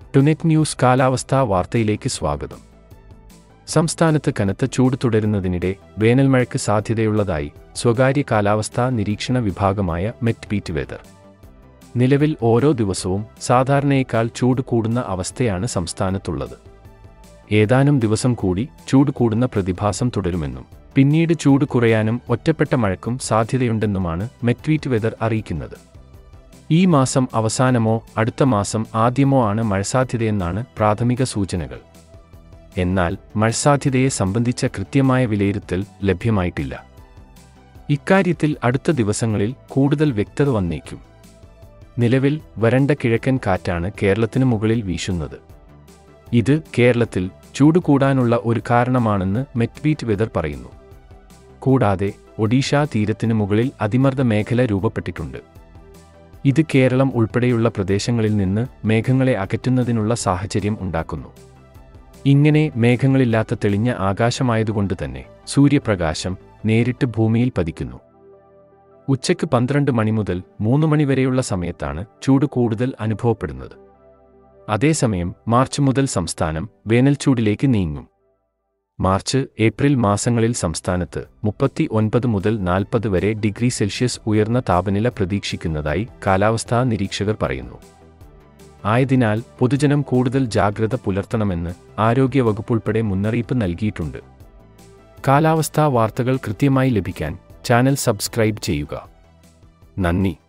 ടുനെറ്റ് news കാലാവസ്ഥാ വാർത്തയിലേക്ക് സ്വാഗതം സംസ്ഥാനത്ത് കനത്ത ചൂട് തുടരുന്നതിനിടെ വേനൽമഴയ്ക്ക് സാധ്യതയുള്ളതായി സ്വകാര്യ കാലാവസ്ഥാ നിരീക്ഷണ വിഭാഗമായ മെറ്റ് വെതർ നിലവിൽ ഓരോ ദിവസവും സാധാരണയേക്കാൾ ചൂട് കൂടുന്ന അവസ്ഥയാണ് സംസ്ഥാനത്തുള്ളത് ഏതാനും ദിവസം കൂടി ചൂട് കൂടുന്ന പ്രതിഭാസം തുടരുമെന്നും പിന്നീട് ചൂട് കുറയാനും ഒറ്റപ്പെട്ട മഴയ്ക്കും സാധ്യതയുണ്ടെന്നുമാണ് മെറ്റ്വീറ്റ് വെതർ അറിയിക്കുന്നത് ഈ മാസം അവസാനമോ അടുത്ത മാസം ആദ്യമോ ആണ് മഴസാധ്യതയെന്നാണ് പ്രാഥമിക സൂചനകൾ എന്നാൽ മഴസാധ്യതയെ സംബന്ധിച്ച കൃത്യമായ വിലയിരുത്തൽ ലഭ്യമായിട്ടില്ല ഇക്കാര്യത്തിൽ അടുത്ത ദിവസങ്ങളിൽ കൂടുതൽ വ്യക്തത വന്നേക്കും നിലവിൽ വരണ്ട കിഴക്കൻ കാറ്റാണ് കേരളത്തിന് മുകളിൽ വീശുന്നത് ഇത് കേരളത്തിൽ ചൂട് കൂടാനുള്ള ഒരു കാരണമാണെന്ന് മെറ്റ്വീറ്റ് വെതർ പറയുന്നു കൂടാതെ ഒഡീഷ തീരത്തിന് മുകളിൽ അതിമർദ്ദ മേഖല രൂപപ്പെട്ടിട്ടുണ്ട് ഇത് കേരളം ഉൾപ്പെടെയുള്ള പ്രദേശങ്ങളിൽ നിന്ന് മേഘങ്ങളെ അകറ്റുന്നതിനുള്ള സാഹചര്യം ഉണ്ടാക്കുന്നു ഇങ്ങനെ മേഘങ്ങളില്ലാത്ത തെളിഞ്ഞ ആകാശമായതുകൊണ്ട് തന്നെ സൂര്യപ്രകാശം നേരിട്ട് ഭൂമിയിൽ പതിക്കുന്നു ഉച്ചയ്ക്ക് പന്ത്രണ്ട് മണി മുതൽ മൂന്ന് മണി വരെയുള്ള സമയത്താണ് ചൂട് കൂടുതൽ അനുഭവപ്പെടുന്നത് അതേസമയം മാർച്ച് മുതൽ സംസ്ഥാനം വേനൽച്ചൂടിലേക്ക് നീങ്ങും മാർച്ച് ഏപ്രിൽ മാസങ്ങളിൽ സംസ്ഥാനത്ത് മുപ്പത്തി ഒൻപത് മുതൽ നാൽപ്പത് വരെ ഡിഗ്രി സെൽഷ്യസ് ഉയർന്ന താപനില പ്രതീക്ഷിക്കുന്നതായി കാലാവസ്ഥാ നിരീക്ഷകർ പറയുന്നു ആയതിനാൽ പൊതുജനം കൂടുതൽ ജാഗ്രത പുലർത്തണമെന്ന് ആരോഗ്യവകുപ്പുൾപ്പെടെ മുന്നറിയിപ്പ് നൽകിയിട്ടുണ്ട് കാലാവസ്ഥാ വാർത്തകൾ കൃത്യമായി ലഭിക്കാൻ ചാനൽ സബ്സ്ക്രൈബ് ചെയ്യുക നന്ദി